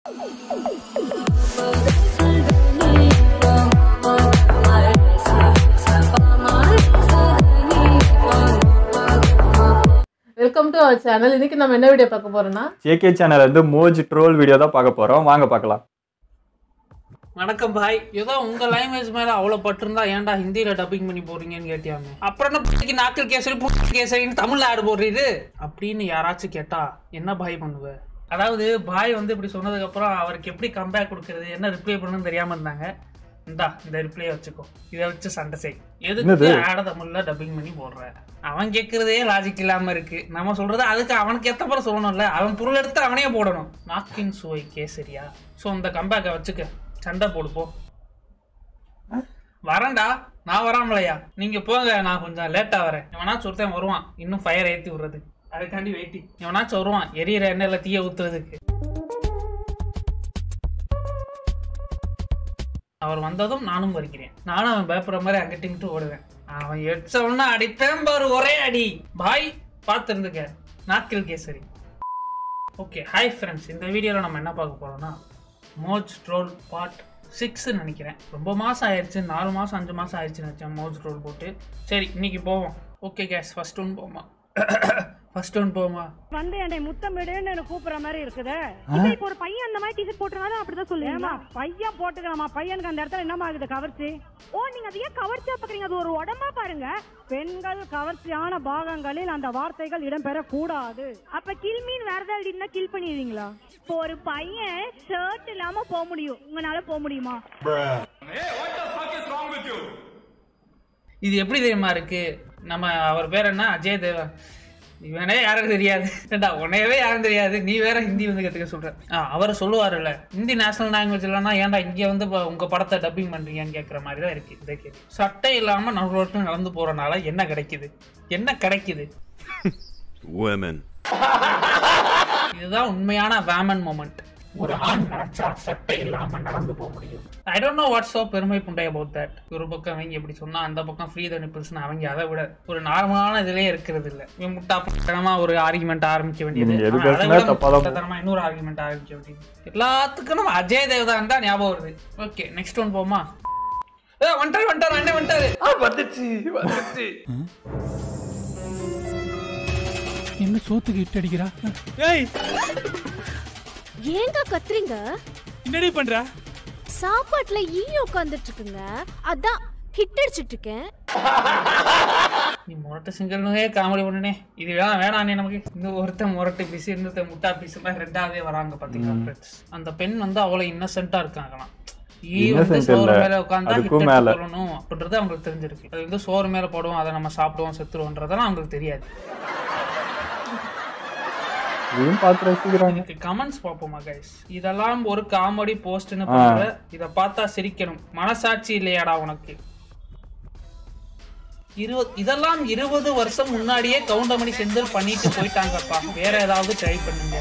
Welcome to our channel இன்னைக்கு நம்ம என்ன வீடியோ பார்க்க போறோம்னா ஜேகே சேனல் வந்து மோஜ் ட்ரோல் வீடியோ தான் பார்க்க போறோம் வாங்க பார்க்கலாம் வணக்கம் பாய் ஏதோ உங்க லாங்குவேஜ் மேல அவ்வளவு பட்டிருந்தா ஏன்டா ஹிந்தியில டப்பிங் பண்ணி போறீங்கன்னு கேட்டியாமே அப்புறம் என்ன புள்ளைக்கு நாக்கல் கேசரி புட்டு கேசரின்னு தமிழ்ல ஆடு போடுறீது அப்படின்னு யாராச்சும் கேட்டா என்ன பாய் பண்ணுவ அதாவது பாய் வந்து இப்படி சொன்னதுக்கு அப்புறம் அவருக்கு எப்படி கம்பேக் கொடுக்கறது என்ன ரிப்ளை பண்ணணும்னு தெரியாம இருந்தாங்க இந்தா இந்த ரிப்ளை வச்சுக்கோ இதை வச்சு சண்டை செய் எதுக்கு என்னது? ஆட தமிழ்ல டப்பிங் பண்ணி போடுற அவன் கேட்கறதே லாஜிக் இல்லாம இருக்கு நம்ம சொல்றது அதுக்கு அவனுக்கு ஏத்த போல சொல்லணும்ல அவன் பொருள் எடுத்து அவனே போடணும் நாக்கின் சுவை கேசரியா ஸோ இந்த கம்பேக்கை வச்சுக்க சண்டை போடு போ வரேன்டா நான் வராமலையா நீங்க போங்க நான் கொஞ்சம் லேட்டா வரேன் எவனாச்சும் ஒருத்தன் வருவான் இன்னும் ஃபயர் ஏத்தி விடுறது அதுக்காண்டி வெயிட்டிங் எவனாச்சும் வருவான் எரியற எண்ணெயில தீய ஊத்துறதுக்கு அவர் வந்ததும் நானும் வருகிறேன் நானும் அவன் பயப்படுற மாதிரி அங்கிட்டு ஓடுவேன் அவன் எச்சவனா அடிப்பேன் பாரு ஒரே அடி பாய் பார்த்து இருந்துக்க நாக்கில் கேசரி ஓகே ஹாய் ஃப்ரெண்ட்ஸ் இந்த வீடியோவில் நம்ம என்ன பார்க்க போறோம்னா மோஜ் ட்ரோல் பார்ட் சிக்ஸ்ன்னு நினைக்கிறேன் ரொம்ப மாதம் ஆயிடுச்சு நாலு மாதம் அஞ்சு மாதம் ஆயிடுச்சு நினச்சேன் மோஜ் ட்ரோல் போட்டு சரி இன்னைக்கு போவோம் ஓகே கேஸ் ஃபர்ஸ்ட் ஒன் போமா ஃபர்ஸ்ட் ஒன் போமா வந்து என்னை முத்தமிடுன்னு எனக்கு கூப்பிடுற மாதிரி இருக்குதே இப்ப இப்ப ஒரு பையன் அந்த மாதிரி டிஷர்ட் போட்டுனாலும் அப்படிதான் சொல்லுவேமா பையன் போட்டுக்கலாமா பையனுக்கு அந்த இடத்துல என்னமா ஆகுது கவர்ச்சி ஓ நீங்க அதையே கவர்ச்சியா பாக்குறீங்க அது ஒரு உடம்பா பாருங்க பெண்கள் கவர்ச்சியான பாகங்களில் அந்த வார்த்தைகள் இடம்பெற கூடாது அப்ப கில் மீன் வேற ஏதாவது இருந்தா கில் பண்ணிடுவீங்களா இப்போ ஒரு பையன் ஷர்ட் இல்லாம போக முடியும் உங்களால போக முடியுமா இது எப்படி தெரியுமா இருக்கு நம்ம அவர் பேர் என்ன அஜய் தேவன் இவனே யாரும் தெரியாது ஏண்டா உன்னையவே யாரும் தெரியாது நீ வேற ஹிந்தி வந்து கத்துக்க சொல்ற ஆ, அவர் சொல்லுவாருல்ல ஹிந்தி நேஷனல் லாங்குவேஜ் இல்லைன்னா ஏன்டா இங்க வந்து இப்ப உங்க படத்தை டப்பிங் பண்றீங்கன்னு கேட்குற மாதிரி தான் இருக்கு இந்த கேள்வி சட்டை இல்லாம நடுரோட்டு நடந்து போறனால என்ன கிடைக்குது என்ன கிடைக்குது Women. இதுதான் உண்மையான வேமன் மொமெண்ட் ஒரு ஆண் நினைச்சா சட்டை இல்லாம நடந்து போக முடியும் I don't know what's so பெருமை புண்டை அபவுட் தட் ஒரு பக்கம் அவங்க எப்படி சொன்னா அந்த பக்கம் ஃப்ரீ த நிப்பிள்ஸ்னு அவங்க அதை விட ஒரு நார்மலான இதுலயே இருக்கிறது இல்ல இவன் முட்டா புட்டனமா ஒரு ஆர்குமெண்ட் ஆரம்பிக்க வேண்டியது நீங்க எது ஆனா, அதை பேசுனா விட தப்பாதான் போகும். முட்டாள்தனமா இன்னொரு ஆர்குமெண்ட் ஆரம்பிக்க வேண்டியது எல்லாத்துக்கும் நம்ம அஜய் தேவதான் தான் ஞாபகம் வருது ஓகே நெக்ஸ்ட் ஒன் போமா ஏ வந்துட்டாரு வந்துட்டாரு அண்ணே வந்துட்டாரு என்ன சோத்துக்கு இட்டு அடிக்கிறா ஏய் ஏங்க கத்துறீங்க என்னடி பண்ற சாப்பாட்டுல ஈ உட்காந்துட்டு இருக்குங்க அதான் ஹிட் அடிச்சிட்டு இருக்கேன் நீ முரட்டு சிங்கர்னே காமெடி பண்ணுனே இது வேணாம் வேணாண்ணே நமக்கு இந்த ஒருத்தன் முரட்டு பீஸ் இன்னொருத்தன் முட்டா பீஸ் மாதிரி ரெண்டாவதே வராங்க பாத்தீங்களா friends. அந்த பெண் வந்து அவ்வளவு இன்னசென்ட்டா இருக்காங்களாம் ஈ வந்து Innocent சோறு இல்ல. மேல உட்காந்தா அதுக்கும் ஹிட் மேல. சொல்லணும் அப்படின்றது அவங்களுக்கு தெரிஞ்சிருக்கு அது வந்து சோறு மேல போடுவோம் அதை நம்ம சாப்பிடுவோம் செத்துருவோன்றதெல்லாம் அவங்களுக்கு தெரியாது இதையும் பார்த்து ரசிக்கிறாங்க இதுக்கு கமெண்ட்ஸ் பார்ப்போமா கைஸ் இதெல்லாம் ஒரு காமெடி போஸ்ட்னு பண்ற இத பார்த்தா சிரிக்கணும் மனசாட்சி இல்லையாடா உனக்கு இருபது இதெல்லாம் இருபது வருஷம் முன்னாடியே கவுண்டமணி செந்தில் பண்ணிட்டு போயிட்டாங்கப்பா வேற ஏதாவது ட்ரை பண்ணுங்க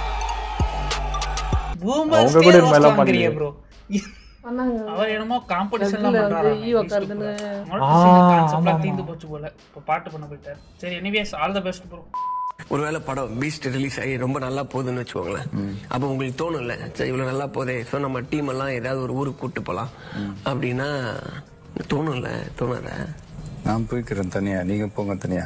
அவங்க கூட இது மாதிரிலாம் பண்ணலையே. ப்ரோ பண்ணாங்க அவர் என்னமோ காம்படிஷன்லாம் இதுல வந்து பண்றாரு ஈ உக்காருதுன்னு. கான்செப்ட்லாம் தீந்து போச்சு போல இப்ப பாட்டு பண்ண போயிட்டாரு சரி anyways all the best bro ஒருவேளை படம் பீஸ்ட் ரிலீஸ் ஆகி ரொம்ப நல்லா போகுதுன்னு வச்சுக்கோங்களேன் அப்போ உங்களுக்கு தோணும்ல சரி இவ்வளவு நல்லா போதே ஸோ நம்ம டீம் எல்லாம் ஏதாவது ஒரு ஊருக்கு கூட்டு போலாம் அப்படின்னா தோணும்ல தோணாத நான் போய்க்கிறேன் தனியா நீங்க போங்க தனியா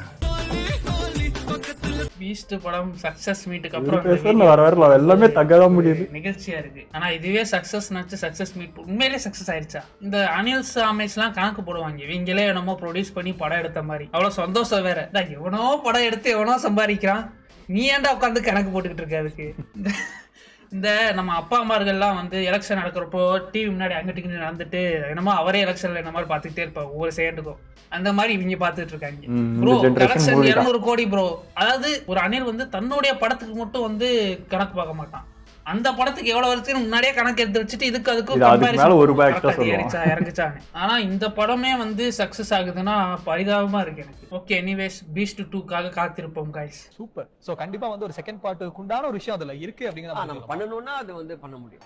பீஸ்ட் படம் சக்சஸ் மீட்டுக்கு ஒரு அப்புறம் இந்த பேசுறது வர வரல எல்லாமே தக்கதான் முடியுது நிகழ்ச்சியா இருக்கு ஆனா இதுவே சக்சஸ் நாச்சு சக்சஸ் மீட் உண்மையிலே சக்சஸ் ஆயிருச்சா இந்த அனில் சாமேஸ் எல்லாம் கணக்கு போடுவாங்க இவங்களே என்னமோ ப்ரொடியூஸ் பண்ணி படம் எடுத்த மாதிரி அவ்வளவு சந்தோஷம் வேற டா, எவனோ படம் எடுத்து எவனோ சம்பாதிக்கிறான் நீ ஏன்டா உட்காந்து கணக்கு போட்டுக்கிட்டு இருக்க அதுக்கு இந்த- இந்த நம்ம அப்பா அம்மார்கள்லாம் வந்து எலெக்ஷன் நடக்கிறப்போ டிவி முன்னாடி அங்கிட்டு இங்கிட்டு நடந்துட்டு என்னமோ அவரே எலெக்ஷன்ல என்ன மாதிரி பார்த்துக்கிட்டே இருப்பாங்க ஒவ்வொரு செகண்டுக்கும் அந்த மாதிரி இவங்க பார்த்துட்டு இருக்காங்க ம், இந்த ப்ரோ generation கலெக்ஷன் movie தான். இருநூறு கோடி ப்ரோ அதாவது ஒரு அணில் வந்து தன்னுடைய படத்துக்கு மட்டும் வந்து கணக்கு பார்க்க மாட்டான் அந்த படத்துக்கு எவ்வளவு வருஷத்துக்கு முன்னாடியே கணக்கு எடுத்து வச்சுட்டு இதுக்கு அதுக்கும் இது அதுக்கு comparison மேல ஒரு பண்ணுவான். rubáய் extra correct ஆ சொல்லுவான். ஏறிச்சா, இறங்குச்சான்னு. ஆனா இந்த படமே வந்து சக்சஸ் ஆகுதுன்னா பரிதாபமா இருக்கு எனக்கு ஓகே எனிவேஸ் பீஸ்ட் டூக்காக காத்திருப்போம் guys சூப்பர் சோ கண்டிப்பா வந்து ஒரு செகண்ட் பார்ட் உண்டான ஒரு விஷயம் அதுல இருக்கு அப்படிங்கறத நம்ம பண்ணணும்னா அது வந்து பண்ண முடியும்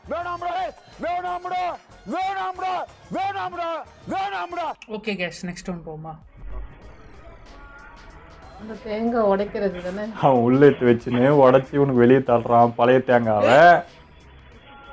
ஓகே கேஸ் நெக்ஸ்ட் ஒன் போமா அந்த தேங்காய் உடைக்கிறது தானே அவன் உள்ள எடுத்து வச்சுன்னு உடச்சி உனக்கு வெளியே தள்ளுறான் பழைய தேங்காவை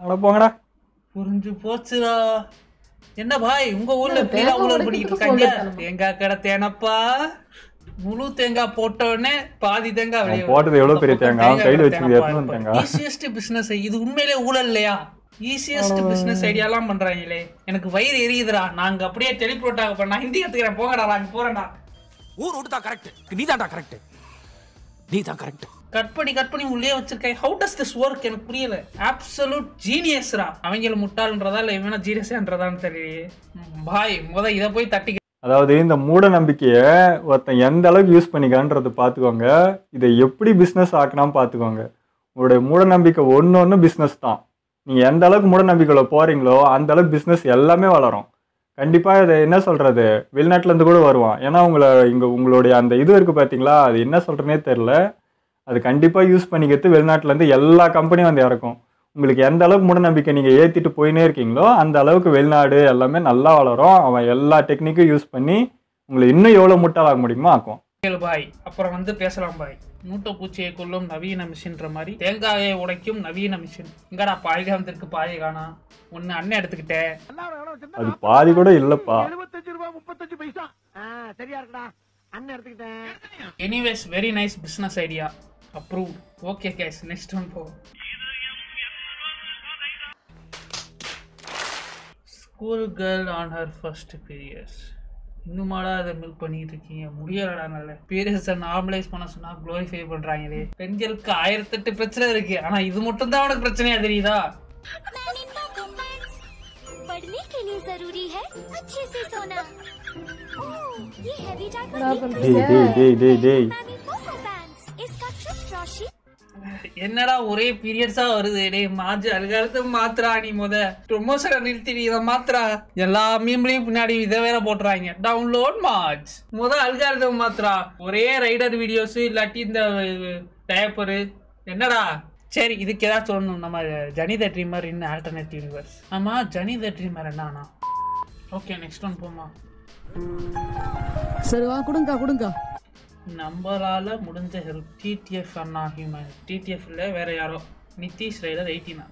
அட போங்கடா புரிஞ்சு போச்சுடா என்ன பாய் உங்க ஊர்ல என்ன, இப்படிலாம் தேங்காய் ஊழல் உடைக்கிறதுக்கு பண்ணிட்டு இருக்காங்க சோம்பேறித்தனமா? தேங்காய் கடை தேனப்பா முழு தேங்காய் போட்ட உடனே பாதி தேங்காய் வெளியே அவன் போட்டது எவ்வளவு பெரிய தேங்காய், அவன் கையில வச்சுக்கிறது எத்தனை தேங்காய்? ஈஸியஸ்ட் பிசினஸ் இது உண்மையிலே ஊழல் இல்லையா ஈஸியஸ்ட் பிசினஸ் ஐடியாலாம் பண்றாங்களே எனக்கு வயிறு எரியுதுடா நாங்க அப்படியே டெலிபோர்ட்டாக பண்ண நான் ஹிந்தி கத்துக்கிறேன் போங்கடா நான் போறேன்டா ஊர் விட்டு தான் கரெக்ட் நீ தான்டா கரெக்ட் நீ தான் கரெக்ட் கட் பண்ணி கட் பண்ணி உள்ளே வச்சிருக்கேன் ஹவு டஸ் திஸ் ஒர்க் எனக்கு புரியல அப்சல்யூட் ஜீனியஸ்ரா அவங்கள முட்டாள்ன்றதா இல்ல இவனா ஜீனியஸ்ன்றதான்னு தெரியலையே ம், பாய் முத இதை போய் தட்டி அதாவது இந்த மூட நம்பிக்கையை ஒருத்தன் எந்த அளவுக்கு யூஸ் பண்ணிக்கான்றத பார்த்துக்கோங்க இதை எப்படி பிஸ்னஸ் ஆக்கணும் பார்த்துக்கோங்க உங்களுடைய மூட நம்பிக்கை ஒன்று ஒன்று பிஸ்னஸ் தான் நீங்கள் எந்த அளவுக்கு மூட நம்பிக்கையில் போகிறீங்களோ அந்த அளவுக்கு பிஸ்னஸ் எல்லாமே வளரும் கண்டிப்பாக இதை என்ன சொல்கிறது வெளிநாட்டிலேருந்து கூட வருவான் ஏன்னா உங்களை இங்கே உங்களுடைய அந்த இது இருக்குது பார்த்தீங்களா அது என்ன சொல்கிறேனே தெரில அது கண்டிப்பாக யூஸ் பண்ணிக்கிறது வெளிநாட்டிலேருந்து எல்லா கம்பெனியும் வந்து இறக்கும் உங்களுக்கு எந்த அளவுக்கு மூட நம்பிக்கை நீங்கள் ஏற்றிட்டு போயினே இருக்கீங்களோ அந்த அளவுக்கு வெளிநாடு எல்லாமே நல்லா வளரும் அவன் எல்லா டெக்னிக்கும் யூஸ் பண்ணி உங்களை இன்னும் எவ்வளோ முட்டாளாக முடியுமோ ஆக்கும் கேளு பாய் அப்புறம் வந்து பேசலாம் பாய் மூட்டை பூச்சியை கொல்லும் நவீன மிஷின்ற மாதிரி தேங்காயை உடைக்கும் நவீன மிஷின் இங்கடா பாய் வந்திருக்கு பாயை காணா ஒன்னு அண்ணன் எடுத்துக்கிட்டேன் அது பாதி கூட இல்லைப்பா எழுபத்தஞ்சு ரூபாய் முப்பத்தஞ்சு பைசா சரியா இருக்குடா அண்ணன் எடுத்துக்கிட்டேன் anyways very nice business idea approve okay guys next one போ school girl on her first periods இன்னுமாடா அதை மில்க் பண்ணிட்டு இருக்கீங்க முடியலடா நல்ல பீரியட்ஸை நார்மலைஸ் பண்ண சொன்னா க்ளோரிஃபை பண்றாங்களே பெண்களுக்கு ஆயிரத்தெட்டு பிரச்சனை இருக்கு ஆனா இது மட்டும் தான் அவனுக்கு பிரச்சனையா தெரியுதா पढ़ने के लिए जरूरी है अच्छे से सोना ओह, ये हैवी क्या बन डायपर रही டேய் டேய் டேய் டேய் டேய் मैंने कोको पैंट्स इसका ट्रिप राशि என்னடா ஒரே பீரியட்ஸா வருது டேய் மாஜு அதுக்காலத்து மாத்திரா நீ முத ப்ரொமோஷனை நிறுத்தி நீ இதை மாத்திரா எல்லா மீம்லையும் பின்னாடி இதை வேற போட்டுறாங்க டவுன்லோட் மார்ச் முத அல்காரதம் மாத்திரா ஒரே ரைடர் வீடியோஸ் இல்லாட்டி இந்த டயப்பரு என்னடா சரி இதுக்கு ஏதாச்சும் சொல்லணும் நம்ம Johnny the dreamer in alternate universe ஆமா ஜனி த ட்ரீமர் என்னன்னா ஓகே நெக்ஸ்ட் ஒன் போமா சரி வா கொடுங்கக்கா கொடுங்கக்கா நம்மளால முடிஞ்ச ஹெல்ப் டிடிஎஃப் அண்ணா ஹியூமன் டிடிஎஃப் இல்லை வேற யாரோ நிதிஷ் ரைடர் எயிட்டினா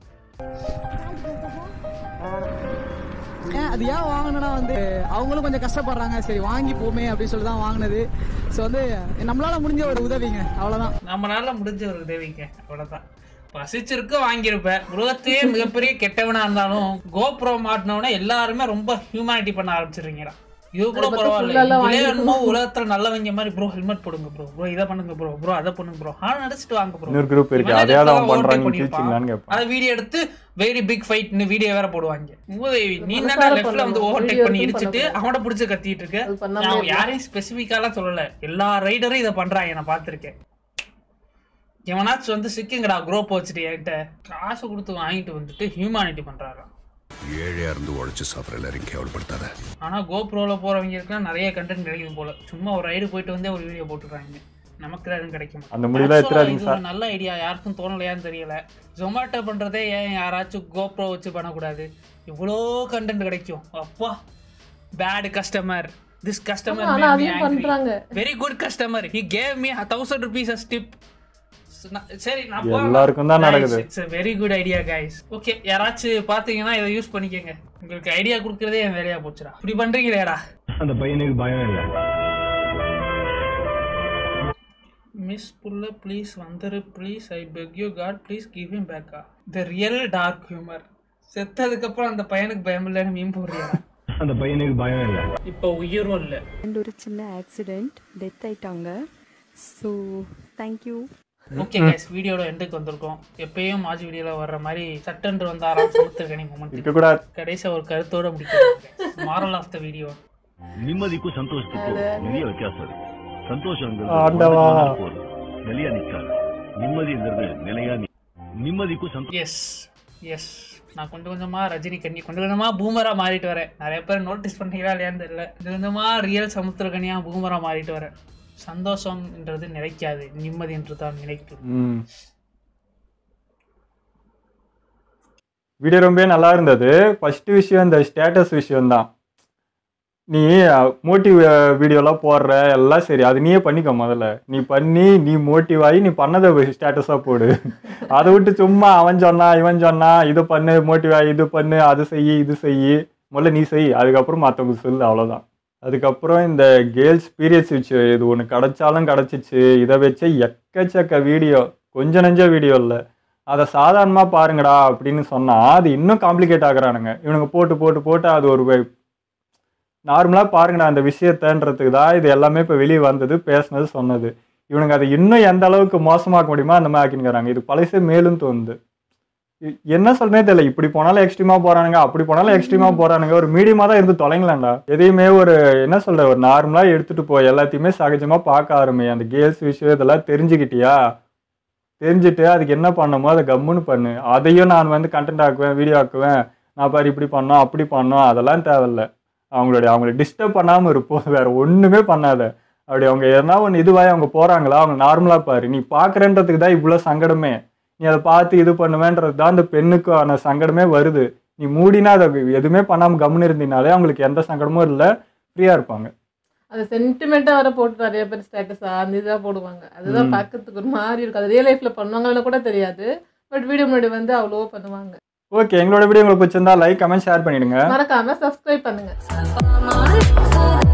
ஏன் அது ஏன் வாங்கினா வந்து அவங்களும் கொஞ்சம் கஷ்டப்படுறாங்க சரி வாங்கி போமே அப்படின்னு சொல்லி தான் வாங்கினது ஸோ வந்து நம்மளால முடிஞ்ச ஒரு உதவிங்க அவ்வளோதான் நம்மளால முடிஞ்ச ஒரு உதவிங்க அவ்வளவுதான் பசிச்சிருக்க வாங்கியிருப்பேன் உலகத்தையே மிகப்பெரிய கெட்டவனா இருந்தாலும் கோப்ரோ மாட்டினவன எல்லாருமே ரொம்ப ஹியூமனிட்டி பண்ண ஆரம்பிச்சிடுறீங்கடா இது கூட அதை பத்தி பரவாயில்ல full எல்லாம் இதுலயே வாங்கிருக்கணும். என்னமோ உலகத்துல நல்லவங்க மாதிரி ப்ரோ ஹெல்மெட் போடுங்க ப்ரோ ப்ரோ இதை பண்ணுங்க ப்ரோ ப்ரோ அதை பண்ணுங்க ப்ரோ ஆ நடிச்சிட்டு வாங்க ப்ரோ இன்னொரு group இருக்கு. அதையாவது அவன் பண்றாங்கன்னு கிழிச்சிங்களான்னு கேட்பான். அதை வீடியோ எடுத்து வெரி பிக் ஃபைட்னு வீடியோ வேற போடுவாங்க மூதேவி நீ அது தானே மனசார லெஃப்ட்ல வந்து பண்ணணும். ஓவர்டேக் Video பண்ணி எடுத்தும் இடிச்சிட்டு பண்ணக்கூடாது. அவனை பிடிச்சி கத்திட்டு இருக்க அது பண்ணாமலே நான் இருக்கலாம். யாரையும் ஸ்பெசிஃபிக்காலாம் சொல்லல எல்லா ரைடரும் இதை பண்றாங்க நான் பார்த்திருக்கேன் எவனாச்சும் வந்து சிக்குங்கடா குரோப் வச்சுட்டு என்கிட்ட காசு கொடுத்து வாங்கிட்டு வந்துட்டு ஹியூமானிட்டி பண்றாராம் ஏழையா இருந்து உழைச்சு சாப்பிட்ற எல்லாரையும் கேவலப்படுத்தாத ஆனா கோப்ரோல போறவங்களுக்குலாம் நிறைய கண்டென்ட் கிடைக்குது போல சும்மா ஒரு ரைடு போயிட்டு வந்தே ஒரு வீடியோ போட்டுறாங்க நமக்கு எதுவும் கிடைக்கும் அந்த முடியெல்லாம் எடுத்துறாதீங்க சார். நல்ல ஐடியா யாருக்கும் தோணலையான்னு தெரியல ஜொமேட்டோ பண்றதே ஏன் யாராச்சும் கோப்ரோ வச்சு பண்ணக்கூடாது இவ்வளோ கண்டென்ட் கிடைக்கும் அப்பா பேட் கஸ்டமர் திஸ் கஸ்டமர் ஆனா அதையும் பண்றாங்க very good customer he gave me thousand rupees as tip சரி நான் எல்லாருக்கும் தான் நடக்குது. It's very good idea guys okay யாராச்சும் பாத்தீங்கன்னா இதை யூஸ் பண்ணிக்கங்க உங்களுக்கு ஐடியா கொடுக்கறதே என் வேலையா போச்சுடா இப்படி பண்றீங்களேடா அந்த பையனுக்கு பயம் இல்லை மிஸ் புல்ல ப்ளீஸ் வந்துரு please I beg you God please give him பேக்கா த ரியல் டார்க் ஹியூமர் செத்ததுக்கு அப்புறம் அந்த பையனுக்கு பயம் இல்லைன்னு மீன் போடுறியா அந்த பையனுக்கு பயம் இல்லை இப்போ உயிரும் இல்லை அண்ட் ஒரு சின்ன ஆக்சிடெண்ட் டெத் ஆயிட்டாங்க ஸோ தேங்க்யூ ஓகே கைஸ் வீடியோட எண்டுக்கு வந்திருக்கோம் எப்பயும் மாஜி வீடியோல வர்ற மாதிரி சட்டென்று வந்தாராம் சமுத்திரகனி மூமெண்ட் இருக்கக்கூடாது. கடைசியா ஒரு கருத்தோட முடிக்கிறேன் மாரல் ஆஃப் த வீடியோ நிம்மதிக்கும் சந்தோஷத்துக்கும் நிறைய வித்தியாசம் இருக்கு சந்தோஷங்கிறது ஆண்டவா. ஒரு நாள் போதும். நிலையா நிக்காது நிம்மதிங்கிறது நிலையா நி- நிம்மதிக்கும் சந்தோஷம் எஸ் எஸ் நான் கொஞ்சம் கொஞ்சமா ரஜினி கண்ணி கொஞ்சம் கொஞ்சமா பூமரா மாறிட்டு வரேன் நிறைய பேர் நோட்டீஸ் பண்ணீங்களா இல்லையான்னு தெரியல கொஞ்சம் கொஞ்சமா ரியல் சமுத்திரகனியா பூமரா மாறிட்டு வரேன் சந்தோஷம்ன்றது நிலைக்காது நிம்மதி என்று தான் நினைக்கும் ம் வீடியோ ரொம்பவே நல்லா இருந்தது ஃபர்ஸ்ட் விஷயம் இந்த ஸ்டேட்டஸ் விஷயம்தான் நீ மோட்டிவ் வீடியோலாம் போடுற எல்லாம் சரி அது நீயே பண்ணிக்க முதல்ல நீ பண்ணி நீ மோட்டிவ் ஆகி நீ பண்ணதை ஸ்டேட்டஸாக போடு அதை விட்டு சும்மா அவன் சொன்னா இவன் சொன்னா இது பண்ணு மோட்டிவ் ஆகி இது பண்ணு அது செய் இது செய் முதல்ல நீ செய் அதுக்கப்புறம் மற்றவங்க சொல்லு அவ்வளோதான் அதுக்கப்புறம் இந்த கேர்ள்ஸ் பீரியட்ஸ் வச்சு இது ஒன்று கிடைச்சாலும் கிடச்சிச்சு இதை வச்சு எக்கச்சக்க வீடியோ கொஞ்ச நெஞ்ச வீடியோ இல்லை அதை சாதாரணமாக பாருங்கடா அப்படின்னு சொன்னால் அது இன்னும் காம்ப்ளிகேட் ஆகுறானுங்க இவனுங்க போட்டு போட்டு போட்டு அது ஒரு நார்மலாக பாருங்கடா அந்த விஷயத்தன்றதுக்கு தான் இது எல்லாமே இப்போ வெளியே வந்தது பேசுனது சொன்னது இவனுங்க அதை இன்னும் எந்த அளவுக்கு மோசமாக்க முடியுமோ அந்த மாதிரி ஆக்கினுங்கிறாங்க இது பழசே மேலும் தோணுது இ- என்ன சொல்றேனே தெரியல இப்படி போனாலும் எக்ஸ்ட்ரீமா போறானுங்க அப்படி போனாலும் எக்ஸ்ட்ரீமா போறானுங்க ஒரு மீடியமா தான் இருந்து தொலைங்களாண்டா எதையுமே ஒரு என்ன சொல்ற ஒரு நார்மலா எடுத்துட்டு போய் எல்லாத்தையுமே சகஜமா பார்க்க ஆரம்பி அந்த கேர்ள்ஸ் விஷயம் இதெல்லாம் தெரிஞ்சுக்கிட்டியா தெரிஞ்சுட்டு அதுக்கு என்ன பண்ணணுமோ அதை கம்முன்னு பண்ணு அதையும் நான் வந்து கண்டென்ட் ஆக்குவேன் வீடியோ ஆக்குவேன் நான் பாரு இப்படி பண்ணோம் அப்படி பண்ணோம் அதெல்லாம் தேவையில்ல அவங்களுடைய அவங்களை டிஸ்டர்ப் பண்ணாமல் இருப்போம் வேற ஒன்றுமே பண்ணாத அப்படி அவங்க எதனா ஒன்று இதுவாகி அவங்க போகிறாங்களா அவங்க நார்மலாக பாரு நீ பார்க்குறன்றதுக்கு தான் இவ்வளோ சங்கடமே நீ அதை பார்த்து இது பண்ணுவேன்றது தான் அந்த பெண்ணுக்கான சங்கடமே வருது நீ மூடினா அதை எதுவுமே பண்ணாமல் கம்முன்னு இருந்தீனாலே அவங்களுக்கு எந்த சங்கடமும் இல்லை ஃப்ரீயாக இருப்பாங்க அது சென்டிமெண்ட்டாக வர போட்டு நிறைய பேர் ஸ்டேட்டஸா அந்த இதாக போடுவாங்க அதுதான் ம். பார்க்கறதுக்கு ஒரு மாதிரி இருக்கும் அது ரியல் லைஃப்பில் பண்ணுவாங்கன்னு கூட தெரியாது பட் வீடியோ முன்னாடி வந்து அவ்வளோ பண்ணுவாங்க ஓகே எங்களோட வீடியோ உங்களுக்கு பிடிச்சிருந்தா லைக் கமெண்ட் ஷேர் பண்ணிடுங்க மறக்காம சப்ஸ்கிரைப் பண்ணுங்க